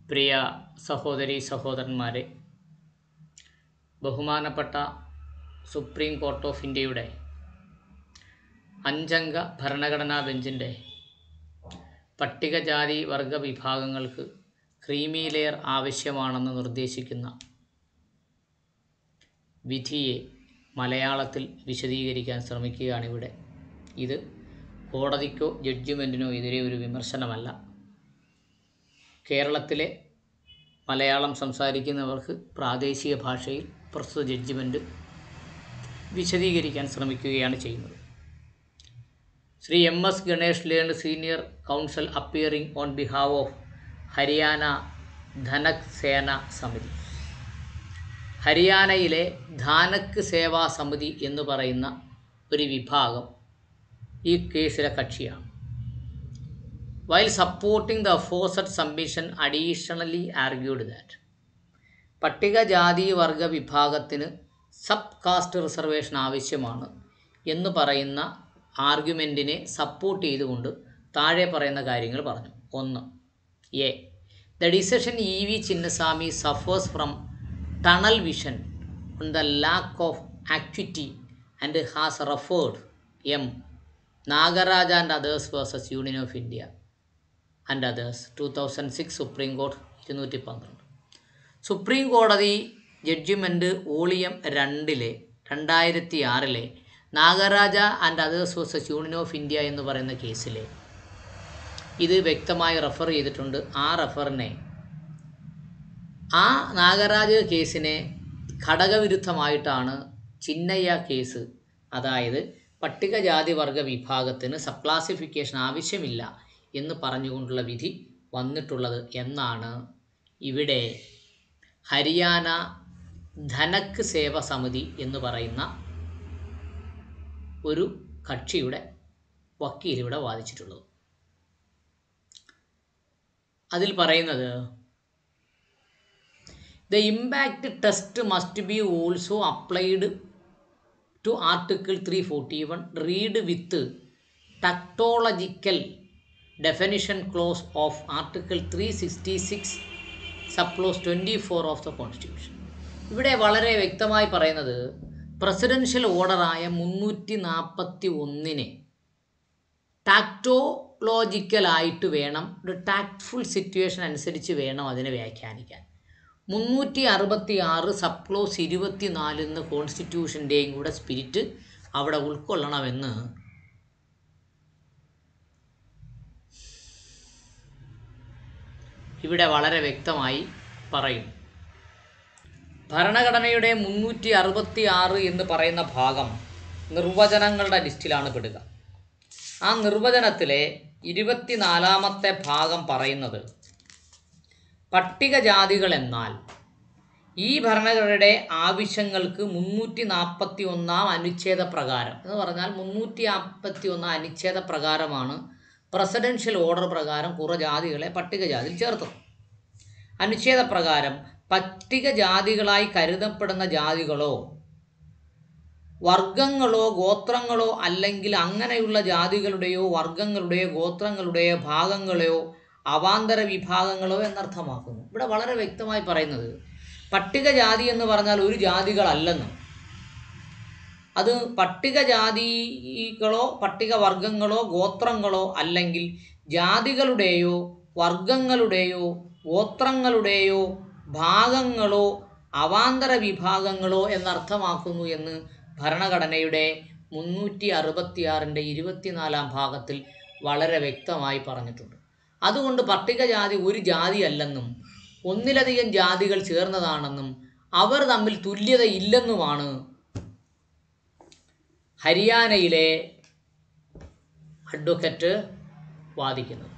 പ്രിയ സഹോദരി സഹോദരന്മാരെ ബഹുമാനപ്പെട്ട സുപ്രീം കോർട്ട് ഓഫ് ഇന്ത്യയുടെ അഞ്ചംഗ ഭരണഘടനാ ബെഞ്ചിൻ്റെ പട്ടികജാതി വർഗ വിഭാഗങ്ങൾക്ക് ക്രീമി ലെയർ ആവശ്യമാണെന്ന് നിർദ്ദേശിക്കുന്ന വിധിയെ മലയാളത്തിൽ വിശദീകരിക്കാൻ ശ്രമിക്കുകയാണിവിടെ ഇത് കോടതിക്കോ ജഡ്ജിമെൻറ്റിനോ എതിരെ ഒരു വിമർശനമല്ല കേരളത്തിലെ മലയാളം സംസാരിക്കുന്നവർക്ക് പ്രാദേശിക ഭാഷയിൽ പ്രസ്തുത ജഡ്ജിമെൻറ്റ് വിശദീകരിക്കാൻ ശ്രമിക്കുകയാണ് ചെയ്യുന്നത് Shri M S Ganesh learn senior counsel appearing on behalf of Haryana Dhanak Sena Samiti ഹരിയാനയിലെ ധാനക് സേവാ സമിതി എന്ന് പറയുന്ന ഒരു വിഭാഗം ഈ കേസിലെ കക്ഷിയാണ് while supporting the forced submission additionally argued that പട്ടികജാതി വർഗ വിഭാഗത്തിന് സബ് കാസ്റ്റ് റിസർവേഷൻ ആവശ്യമാണ് എന്ന് പറയുന്ന ആർഗ്യുമെൻറ്റിനെ സപ്പോർട്ട് ചെയ്തുകൊണ്ട് താഴെ പറയുന്ന കാര്യങ്ങൾ പറഞ്ഞു ഒന്ന് a the decision E V Chinnaswamy suffers from tunnel vision on the lack of activity and has referred M Nagaraja and others versus Union of India and others two thousand six Supreme Court ഇരുന്നൂറ്റി പന്ത്രണ്ട് സുപ്രീം കോടതി judgement volume രണ്ടിലെ രണ്ടായിരത്തി ആറിലെ Nagaraja and others versus Union of India എന്ന് പറയുന്ന കേസിലെ ഇത് വ്യക്തമായി റെഫർ ചെയ്തിട്ടുണ്ട് ആ റെഫറിനെ ആ നാഗരാജ കേസിനെ ഘടകവിരുദ്ധമായിട്ടാണ് ചിന്നയ്യ കേസ് അതായത് പട്ടികജാതി വർഗ വിഭാഗത്തിന് സബ് ക്ലാസിഫിക്കേഷൻ ആവശ്യമില്ല എന്ന് പറഞ്ഞുകൊണ്ടുള്ള വിധി വന്നിട്ടുള്ളത് എന്നാണ് ഇവിടെ ഹരിയാന ധനക് സേവ സമിതി എന്ന് പറയുന്ന ഒരു കക്ഷിയുടെ വക്കീൽ ഇവിടെ വാദിച്ചിട്ടുള്ളത് അതിൽ പറയുന്നത് the impact test must be also applied to article three forty one read with tautological definition clause of article three sixty six sub clause twenty four of the constitution ഇവിടെ വളരെ വ്യക്തമായി പറയുന്നത് പ്രസിഡൻഷ്യൽ ഓർഡറായ മുന്നൂറ്റി നാൽപ്പത്തി ഒന്നിനെ ടാക്ടോളോജിക്കലായിട്ട് വേണം ഒരു ടാക്ട്ഫുൾ സിറ്റുവേഷൻ അനുസരിച്ച് വേണം അതിനെ വ്യാഖ്യാനിക്കാൻ മുന്നൂറ്റി അറുപത്തി ആറ് സബ് ക്ലോസ് ഇരുപത്തി നാലിന്ന് കോൺസ്റ്റിറ്റ്യൂഷൻ്റെയും കൂടെ സ്പിരിറ്റ് അവിടെ ഉൾക്കൊള്ളണമെന്ന് ഇവിടെ വളരെ വ്യക്തമായി പറയും ഭരണഘടനയുടെ മുന്നൂറ്റി അറുപത്തി ആറ് എന്ന് പറയുന്ന ഭാഗം നിർവചനങ്ങളുടെ ലിസ്റ്റിലാണ് പെടുക ആ നിർവചനത്തിലെ ഇരുപത്തിനാലാമത്തെ ഭാഗം പറയുന്നത് പട്ടികജാതികൾ എന്നാൽ ഈ ഭരണഘടനയുടെ ആവശ്യങ്ങൾക്ക് മുന്നൂറ്റി നാൽപ്പത്തി ഒന്നാം അനുച്ഛേദ പ്രകാരം എന്ന് പറഞ്ഞാൽ മുന്നൂറ്റി നാൽപ്പത്തി ഒന്നാം അനുച്ഛേദ പ്രകാരമാണ് പ്രസിഡൻഷ്യൽ ഓർഡർ പ്രകാരം കുറേ ജാതികളെ പട്ടികജാതിയിൽ ചേർത്തത് അനുച്ഛേദ പ്രകാരം പട്ടികജാതികളായി കരുതപ്പെടുന്ന ജാതികളോ വർഗങ്ങളോ ഗോത്രങ്ങളോ അല്ലെങ്കിൽ അങ്ങനെയുള്ള ജാതികളുടെയോ വർഗങ്ങളുടെയോ ഗോത്രങ്ങളുടെയോ ഭാഗങ്ങളെയോ അവാന്തര വിഭാഗങ്ങളോ എന്നർത്ഥമാക്കുന്നു ഇവിടെ വളരെ വ്യക്തമായി പറയുന്നത് പട്ടികജാതി എന്ന് പറഞ്ഞാൽ ഒരു ജാതികളല്ലെന്നും അത് പട്ടികജാതികളോ പട്ടികവർഗങ്ങളോ ഗോത്രങ്ങളോ അല്ലെങ്കിൽ ജാതികളുടെയോ വർഗങ്ങളുടെയോ ഗോത്രങ്ങളുടെയോ ഭാഗങ്ങളോ അവാന്തര വിഭാഗങ്ങളോ എന്നർത്ഥമാക്കുന്നു എന്ന് ഭരണഘടനയുടെ മുന്നൂറ്റി അറുപത്തിയാറിൻ്റെ ഇരുപത്തിനാലാം ഭാഗത്തിൽ വളരെ വ്യക്തമായി പറഞ്ഞിട്ടുണ്ട് അതുകൊണ്ട് പട്ടികജാതി ഒരു ജാതി അല്ലെന്നും ഒന്നിലധികം ജാതികൾ ചേർന്നതാണെന്നും അവർ തമ്മിൽ തുല്യത ഇല്ലെന്നുമാണ് ഹരിയാനയിലെ അഡ്വക്കറ്റ് വാദിക്കുന്നത്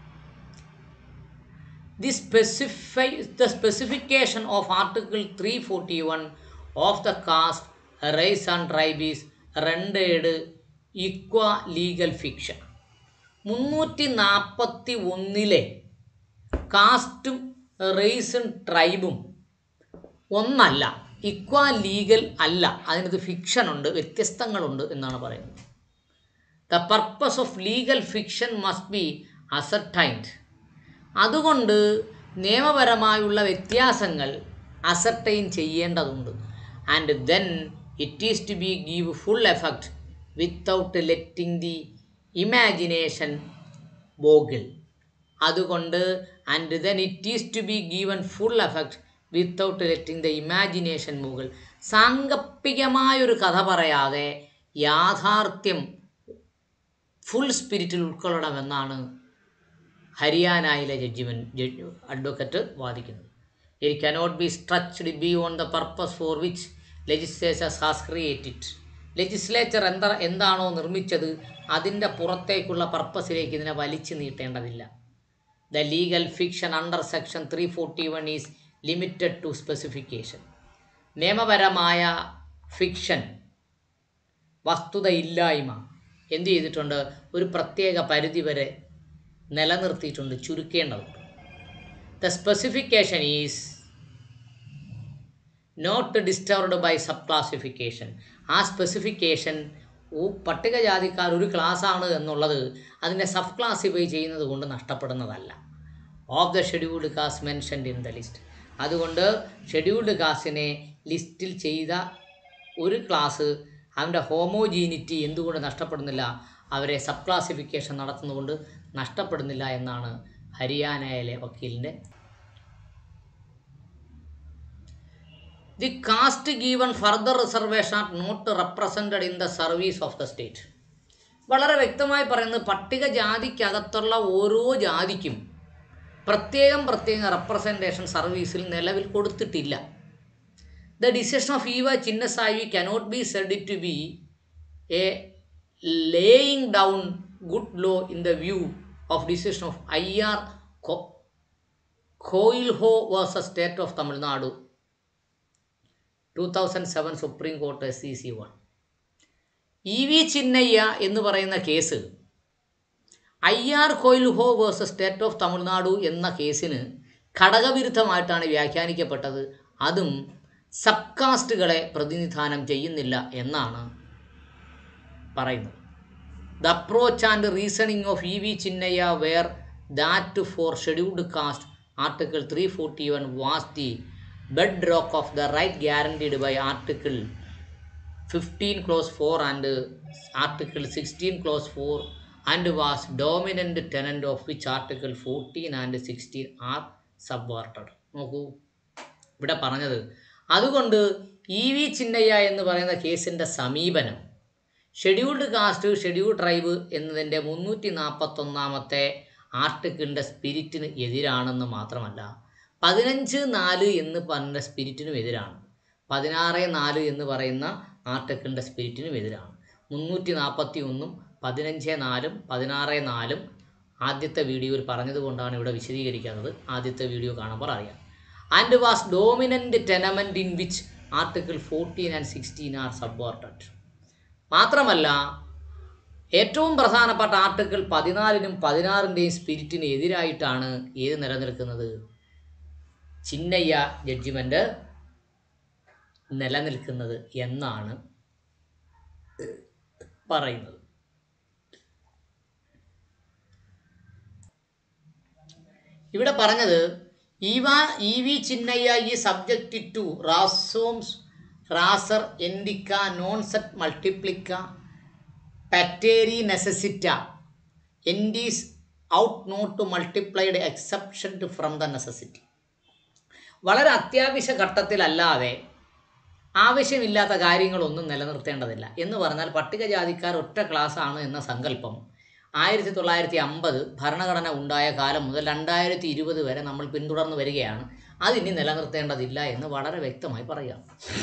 the specify the specification of article three forty one of the caste rise and tribe is rendered equal legal fiction മുന്നൂറ്റി നാൽപ്പത്തി ഒന്നിലെ കാസ്റ്റും റേസും ട്രൈബും ഒന്നല്ല ഇക്വ ലീഗൽ അല്ല അതിനകത്ത് ഫിക്ഷൻ ഉണ്ട് വ്യത്യസ്തങ്ങളുണ്ട് എന്നാണ് പറയുന്നത് the purpose of legal fiction must be ascertained അതുകൊണ്ട് നിയമപരമായുള്ള വ്യത്യാസങ്ങൾ അസർട്ടൈൻ ചെയ്യേണ്ടതുണ്ട് and then it is to be give full effect without letting the imagination boggle അതുകൊണ്ട് and then it is to be given full effect without letting the imagination മുകൾ സാങ്കല്പികമായൊരു കഥ പറയാതെ യാഥാർത്ഥ്യം ഫുൾ സ്പിരിറ്റിൽ ഉൾക്കൊള്ളണമെന്നാണ് ഹരിയാനയിലെ ജഡ്ജിമെൻറ്റ് ജഡ്ജ് അഡ്വക്കറ്റ് വാദിക്കുന്നത് it cannot be stretched be on the purpose for which legislature has created legislature എന്താ എന്താണോ നിർമ്മിച്ചത് അതിൻ്റെ പുറത്തേക്കുള്ള പർപ്പസിലേക്ക് ഇതിനെ വലിച്ചു നീട്ടേണ്ടതില്ല the legal fiction under section three forty one is limited to specification നിയമപരമായ ഫിക്ഷൻ വസ്തുതയില്ലായ്മ എന്ത് ചെയ്തിട്ടുണ്ട് ഒരു പ്രത്യേക പരിധി വരെ നിലനിർത്തിയിട്ടുണ്ട് ചുരുക്കേണ്ടതുണ്ട് the specification is not disturbed by sub classification ആ സ്പെസിഫിക്കേഷൻ പട്ടികജാതിക്കാർ ഒരു ക്ലാസ്സാണ് എന്നുള്ളത് അതിനെ സബ് ക്ലാസിഫൈ ചെയ്യുന്നത് കൊണ്ട് നഷ്ടപ്പെടുന്നതല്ല of the scheduled caste mentioned in the list അതുകൊണ്ട് ഷെഡ്യൂൾഡ് കാസ്റ്റിനെ ലിസ്റ്റിൽ ചെയ്ത ഒരു ക്ലാസ് അവൻ്റെ ഹോമോജീനിറ്റി എന്തുകൊണ്ട് നഷ്ടപ്പെടുന്നില്ല അവരെ സബ് ക്ലാസിഫിക്കേഷൻ നടത്തുന്നതുകൊണ്ട് നഷ്ടപ്പെടുന്നില്ല എന്നാണ് ഹരിയാനയിലെ വക്കീലിൻ്റെ the caste given further reservation are not represented in the service of the state വളരെ വ്യക്തമായി പറയുന്നത് പട്ടികജാതിക്കകത്തുള്ള ഓരോ ജാതിക്കും പ്രത്യേകം പ്രത്യേകം റെപ്രസെൻറ്റേഷൻ സർവീസിൽ നിലവിൽ കൊടുത്തിട്ടില്ല the decision of E V Chinnaiah cannot be said to be a laying down good law in the view of decision of I R Coelho versus State of Tamil Nadu two thousand seven Supreme Court C C one E V Chinnaiah എന്ന് പറയുന്ന case I R Coelho versus State of Tamil Nadu എന്ന കേസിന് ഘടകവിരുദ്ധമായിട്ടാണ് വ്യാഖ്യാനിക്കപ്പെട്ടത് അതും sub കാസ്റ്റുകളെ പ്രതിനിധാനം ചെയ്യുന്നില്ല എന്നാണ് പറയുന്നത് the approach and reasoning of E V Chinnaiah where that for scheduled caste article three forty one was the bedrock of the right guaranteed by article fifteen clause four and article sixteen clause four and was dominant tenant of which article fourteen and sixteen are subverted നോക്കൂ ഇവിടെ പറഞ്ഞത് അതുകൊണ്ട് E V Chinnaiah എന്ന് പറയുന്ന കേസിൻ്റെ സമീപനം scheduled caste scheduled tribe എന്നതിൻ്റെ മുന്നൂറ്റി നാൽപ്പത്തൊന്നാമത്തെ ആർട്ടിക്കിളിൻ്റെ സ്പിരിറ്റിന് എതിരാണെന്ന് മാത്രമല്ല പതിനഞ്ച് നാല് എന്ന് പറഞ്ഞ സ്പിരിറ്റിനും എതിരാണ് പതിനാറ് നാല് എന്ന് പറയുന്ന ആർട്ടിക്കിളിൻ്റെ സ്പിരിറ്റിനും എതിരാണ് മുന്നൂറ്റി നാൽപ്പത്തി ഒന്നും പതിനഞ്ച് നാലും പതിനാറ് നാലും ആദ്യത്തെ വീഡിയോയിൽ പറഞ്ഞതുകൊണ്ടാണ് ഇവിടെ വിശദീകരിക്കുന്നത് ആദ്യത്തെ വീഡിയോ കാണുമ്പോൾ അറിയാം and was dominant tenement in which article fourteen and sixteen are subverted മാത്രമല്ല ഏറ്റവും പ്രധാനപ്പെട്ട ആർട്ടിക്കിൾ പതിനാലിനും പതിനാറിൻ്റെയും സ്പിരിറ്റിന് എതിരായിട്ടാണ് ഏത് നിലനിൽക്കുന്നത് ചിന്നയ്യ ജഡ്ജിമെൻ്റ് നിലനിൽക്കുന്നത് എന്നാണ് പറയുന്നത് ഇവിടെ പറഞ്ഞത് ഈവ ഇ വി ചിന്നയ്യ ഈ സബ്ജക്റ്റ് ടു റാസോംസ് റാസർ എൻഡിക്ക നോൺസെറ്റ് മൾട്ടിപ്ലിക്ക പാറ്റേരി നെസസിറ്റ എൻഡീസ് ought not multiplied exception from the necessity വളരെ അത്യാവശ്യ ഘട്ടത്തിലല്ലാതെ ആവശ്യമില്ലാത്ത കാര്യങ്ങളൊന്നും നിലനിർത്തേണ്ടതില്ല എന്ന് പറഞ്ഞാൽ പട്ടികജാതിക്കാർ ഒറ്റ ക്ലാസ് ആണ് എന്ന സങ്കല്പം ആയിരത്തി തൊള്ളായിരത്തി അമ്പത് ഭരണഘടന ഉണ്ടായ കാലം മുതൽ രണ്ടായിരത്തി ഇരുപത് വരെ നമ്മൾ പിന്തുടർന്ന് വരികയാണ് അതിനി നിലനിർത്തേണ്ടതില്ല എന്ന് വളരെ വ്യക്തമായി പറയാം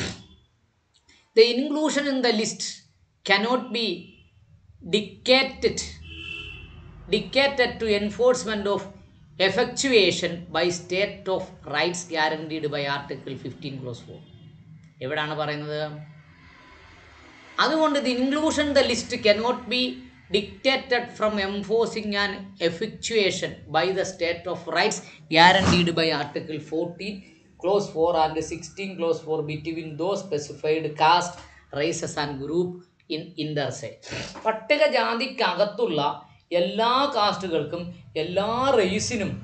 the inclusion in the list cannot be dictated dictated to enforcement of effectuation by state of rights guaranteed by article fifteen clause four എവിടാണ് പറയുന്നത് അതുകൊണ്ട് the inclusion the list cannot be dictated from enforcing and effectuation by the state of rights guaranteed by article fourteen clause four and sixteen clause four between those specified caste races and group in inter se പട്ടികജാതിക്കകത്തുള്ള എല്ലാ കാസ്റ്റുകൾക്കും എല്ലാ റേസിനും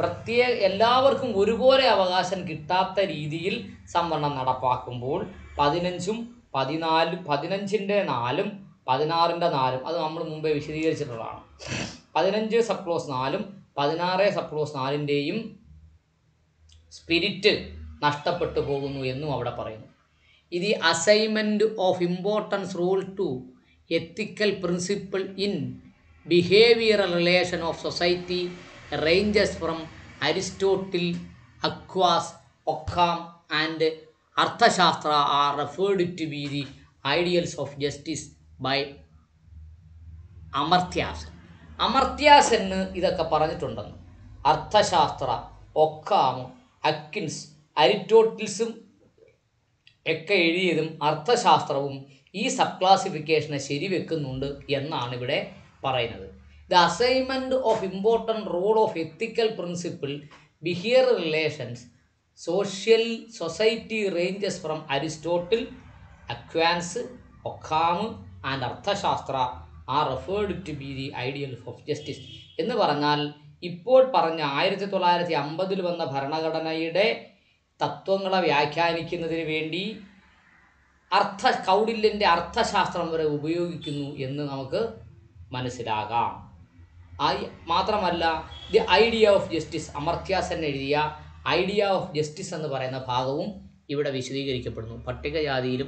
പ്രത്യേക എല്ലാവർക്കും ഒരുപോലെ അവകാശം കിട്ടാത്ത രീതിയിൽ സംവരണം നടപ്പാക്കുമ്പോൾ പതിനഞ്ചും പതിനാലും പതിനഞ്ചിൻ്റെ നാലും പതിനാറിൻ്റെ നാലും അത് നമ്മൾ മുമ്പേ വിശദീകരിച്ചിട്ടുള്ളതാണ് പതിനഞ്ച് സബ് ക്ലോസ് നാലും പതിനാറ് സബ് ക്ലോസ് നാലിൻ്റെയും സ്പിരിറ്റ് നഷ്ടപ്പെട്ടു പോകുന്നു എന്നും അവിടെ പറയുന്നു ഇത് assignment of importance rule to ethical principle in behavioural relation of society ranges from Aristotle Aquinas Occam and Arthashastra are referred to be the ideals of justice by Amartya Sen അമർത്യാസെന്ന് ഇതൊക്കെ പറഞ്ഞിട്ടുണ്ടെന്ന് അർത്ഥശാസ്ത്ര ഒക്കാമും അക്കിൻസ് അരിറ്റോട്ടിൽസും ഒക്കെ എഴുതിയതും അർത്ഥശാസ്ത്രവും ഈ സബ് ക്ലാസിഫിക്കേഷനെ ശരിവെക്കുന്നുണ്ട് എന്നാണ് ഇവിടെ പറയുന്നത് the assignment of important role of ethical principle behaviour relations social society ranges from Aristotle Aquinas Occam and Arthashastra are referred to be the ideals of justice എന്ന് പറഞ്ഞാൽ ഇപ്പോൾ പറഞ്ഞ ആയിരത്തി തൊള്ളായിരത്തി അമ്പതിൽ വന്ന ഭരണഘടനയുടെ തത്വങ്ങളെ വ്യാഖ്യാനിക്കുന്നതിന് വേണ്ടി അർത്ഥ കൗടില്യൻ്റെ അർത്ഥശാസ്ത്രം വരെ ഉപയോഗിക്കുന്നു എന്ന് നമുക്ക് മനസ്സിലാകാം ആയി മാത്രമല്ല the idea of justice Amartya Sen എഴുതിയ ഐഡിയ ഓഫ് ജസ്റ്റിസ് എന്ന് പറയുന്ന ഭാഗവും ഇവിടെ വിശദീകരിക്കപ്പെടുന്നു പട്ടികജാതിയിലും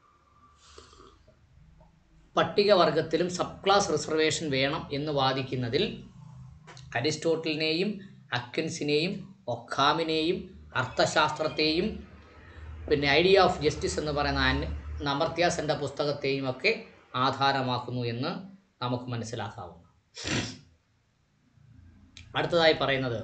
പട്ടികവർഗത്തിലും സബ് ക്ലാസ് റിസർവേഷൻ വേണം എന്ന് വാദിക്കുന്നതിൽ അരിസ്റ്റോട്ടലിനെയും അക്വൻസിനെയും ഒക്കാമിനെയും അർത്ഥശാസ്ത്രത്തെയും പിന്നെ ഐഡിയ ഓഫ് ജസ്റ്റിസ് എന്ന് പറയുന്ന ആൻ അമർത്യാസൻ്റെ പുസ്തകത്തെയും ഒക്കെ ആധാരമാക്കുന്നു എന്ന് നമുക്ക് മനസ്സിലാക്കാവുന്നു അടുത്തതായി പറയുന്നത്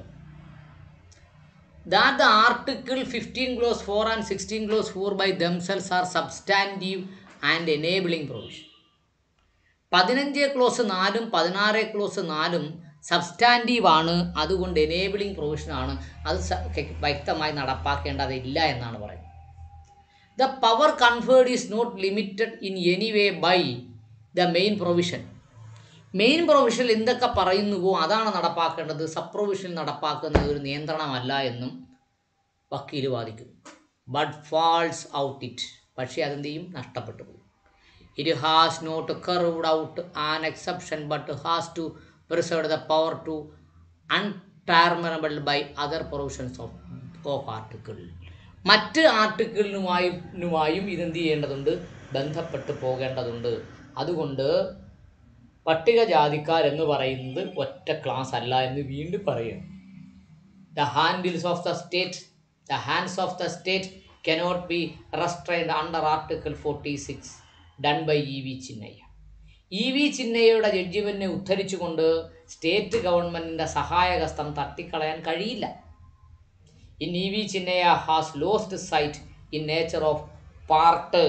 that the article 15 clause 4 and 16 clause 4 by themselves are substantive and enabling provision പതിനഞ്ച് ക്ലോസ് നാലും പതിനാറ് ക്ലോസ് നാലും സബ്സ്റ്റാൻറ്റീവ് ആണ് അതുകൊണ്ട് എനേബിളിംഗ് പ്രൊവിഷനാണ് അത് സ- ക- വ്യക്തമായി നടപ്പാക്കേണ്ടതില്ല എന്നാണ് പറയുന്നത് the power conferred is not limited in any way by the main provision main പ്രൊവിഷനിൽ എന്തൊക്കെ പറയുന്നുവോ അതാണ് നടപ്പാക്കേണ്ടത് സബ് പ്രൊവിഷനിൽ നടപ്പാക്കുന്നത് ഒരു നിയന്ത്രണമല്ല എന്നും വക്കീൽ വാദിക്കുന്നു ബട്ട് ഫാൾസ് ഔട്ട് ഇറ്റ് പക്ഷേ അതെന്ത് ചെയ്യും നഷ്ടപ്പെട്ടു പോകും it has not carved out an exception but has to preserve the power to untrammelled by other provisions of of article മറ്റ് ആർട്ടിക്കിളിനുമായും ഇതെന്ത് ചെയ്യേണ്ടതുണ്ട് ബന്ധപ്പെട്ട് പോകേണ്ടതുണ്ട് അതുകൊണ്ട് പട്ടികജാതിക്കാരെന്ന് പറയുന്നത് ഒറ്റ ക്ലാസ് അല്ല എന്ന് വീണ്ടും പറയും the handles of the state the hands of the state cannot be restrained under article forty six done by E V Chinnaiah E V ചിന്നയ്യയുടെ ജഡ്ജിമെൻറ്റിനെ ഉദ്ധരിച്ചുകൊണ്ട് സ്റ്റേറ്റ് ഗവൺമെൻറ്റിൻ്റെ സഹായകസ്തം തട്ടിക്കളയാൻ കഴിയില്ല in E V Chinnaiah has lost sight in nature of part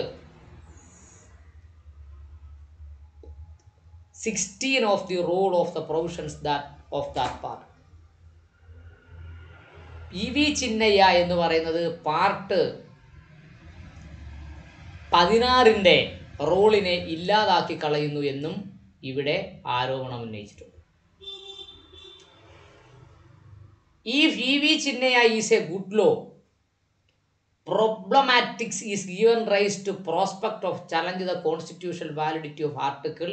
sixteen of the role of the provisions that of that part E V Chinnaiah എന്ന് പറയുന്നത് part പതിനാറിൻ്റെ റോളിനെ ഇല്ലാതാക്കി കളയുന്നു എന്നും ഇവിടെ ആരോപണം ഉന്നയിച്ചിട്ടുണ്ട് E V V Chinnaiah is a good law problematics is given rise to prospect of challenge the constitutional validity of article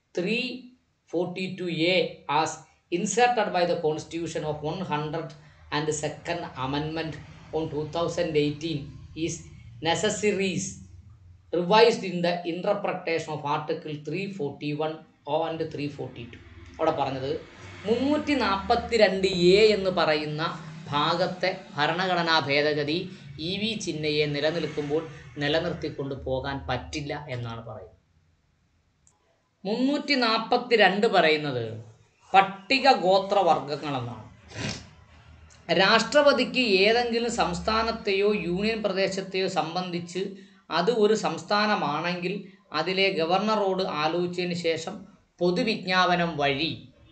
342a as inserted by the constitution of 100 and the second amendment on 2018 is necessaries revised in the interpretation of article 341 and 342 അവിടെ പറഞ്ഞത് മുന്നൂറ്റി നാൽപ്പത്തി രണ്ട് A എന്ന് പറയുന്ന ഭാഗത്തെ ഭരണഘടനാ ഭേദഗതി ഇ വി ചിഹ്നയെ നിലനിൽക്കുമ്പോൾ നിലനിർത്തിക്കൊണ്ട് പോകാൻ പറ്റില്ല എന്നാണ് പറയുന്നത് മുന്നൂറ്റി നാൽപ്പത്തി രണ്ട് പറയുന്നത് പട്ടിക ഗോത്രവർഗങ്ങളെന്നാണ് രാഷ്ട്രപതിക്ക് ഏതെങ്കിലും സംസ്ഥാനത്തെയോ യൂണിയൻ പ്രദേശത്തെയോ സംബന്ധിച്ച് അത് ഒരു സംസ്ഥാനമാണെങ്കിൽ അതിലെ ഗവർണറോട് ആലോചിച്ചതിന് ശേഷം പൊതുവിജ്ഞാപനം വഴി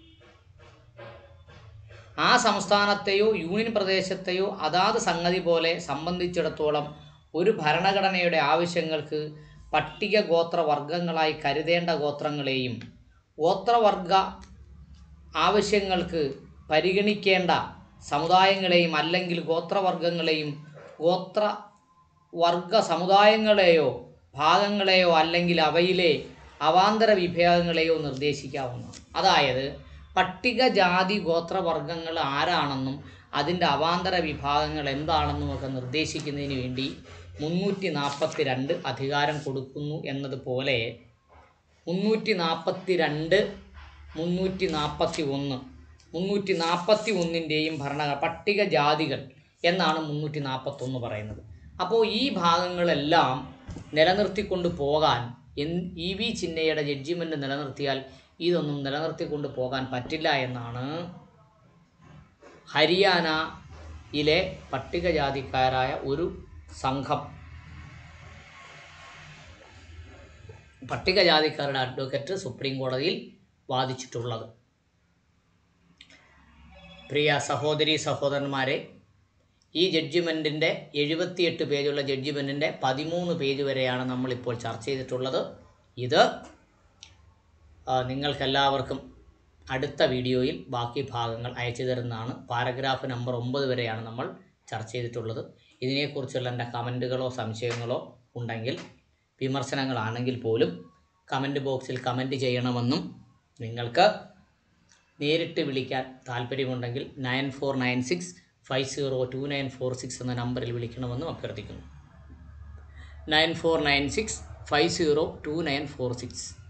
ആ സംസ്ഥാനത്തെയോ യൂണിയൻ പ്രദേശത്തെയോ അതാത് സംഗതി പോലെ സംബന്ധിച്ചിടത്തോളം ഒരു ഭരണഘടനയുടെ ആവശ്യങ്ങൾക്ക് പട്ടിക ഗോത്ര വർഗങ്ങളായി കരുതേണ്ട ഗോത്രങ്ങളെയും ഗോത്രവർഗ ആവശ്യങ്ങൾക്ക് പരിഗണിക്കേണ്ട സമുദായങ്ങളെയും അല്ലെങ്കിൽ ഗോത്രവർഗങ്ങളെയും ഗോത്ര വർഗ സമുദായങ്ങളെയോ ഭാഗങ്ങളെയോ അല്ലെങ്കിൽ അവയിലെ അവാന്തര വിഭാഗങ്ങളെയോ നിർദ്ദേശിക്കാവുന്നതാണ് അതായത് പട്ടികജാതി ഗോത്രവർഗങ്ങൾ ആരാണെന്നും അതിൻ്റെ അവാന്തര വിഭാഗങ്ങൾ എന്താണെന്നും ഒക്കെ നിർദ്ദേശിക്കുന്നതിന് വേണ്ടി മുന്നൂറ്റി നാൽപ്പത്തി രണ്ട് അധികാരം കൊടുക്കുന്നു എന്നതുപോലെ മുന്നൂറ്റി നാൽപ്പത്തി രണ്ട് മുന്നൂറ്റി നാൽപ്പത്തി ഒന്ന് മുന്നൂറ്റി നാൽപ്പത്തി ഒന്നിൻ്റെയും ഭരണ പട്ടികജാതികൾ എന്നാണ് മുന്നൂറ്റി നാൽപ്പത്തൊന്ന് പറയുന്നത് അപ്പോൾ ഈ ഭാഗങ്ങളെല്ലാം നിലനിർത്തിക്കൊണ്ട് പോകാൻ എൻ ഇ വി ചിന്നയുടെ ജഡ്ജിമെൻ്റ് നിലനിർത്തിയാൽ ഇതൊന്നും നിലനിർത്തിക്കൊണ്ട് പോകാൻ പറ്റില്ല എന്നാണ് ഹരിയാനയിലെ പട്ടികജാതിക്കാരായ ഒരു സംഘം പട്ടികജാതിക്കാരുടെ അഡ്വക്കേറ്റ് സുപ്രീം കോടതിയിൽ വാദിച്ചിട്ടുള്ളത് പ്രിയ സഹോദരി സഹോദരന്മാരെ ഈ ജഡ്ജിമെൻറ്റിൻ്റെ എഴുപത്തിയെട്ട് പേജുള്ള ജഡ്ജിമെൻറ്റിൻ്റെ പതിമൂന്ന് പേജ് വരെയാണ് നമ്മളിപ്പോൾ ചർച്ച ചെയ്തിട്ടുള്ളത് ഇത് ആ, നിങ്ങൾക്കെല്ലാവർക്കും അടുത്ത വീഡിയോയിൽ ബാക്കി ഭാഗങ്ങൾ അയച്ചു തരുന്നതാണ് പാരഗ്രാഫ് നമ്പർ ഒമ്പത് വരെയാണ് നമ്മൾ ചർച്ച ചെയ്തിട്ടുള്ളത് ഇതിനെക്കുറിച്ചുള്ള എൻ്റെ കമൻറ്റുകളോ സംശയങ്ങളോ ഉണ്ടെങ്കിൽ വിമർശനങ്ങളാണെങ്കിൽ പോലും കമൻറ്റ് ബോക്സിൽ കമൻറ്റ് ചെയ്യണമെന്നും നിങ്ങൾക്ക് നേരിട്ട് വിളിക്കാൻ താല്പര്യമുണ്ടെങ്കിൽ nine four nine six five zero two nine four six എന്ന നമ്പറിൽ വിളിക്കണമെന്നും അഭ്യർത്ഥിക്കുന്നു nine four nine six five zero two nine four six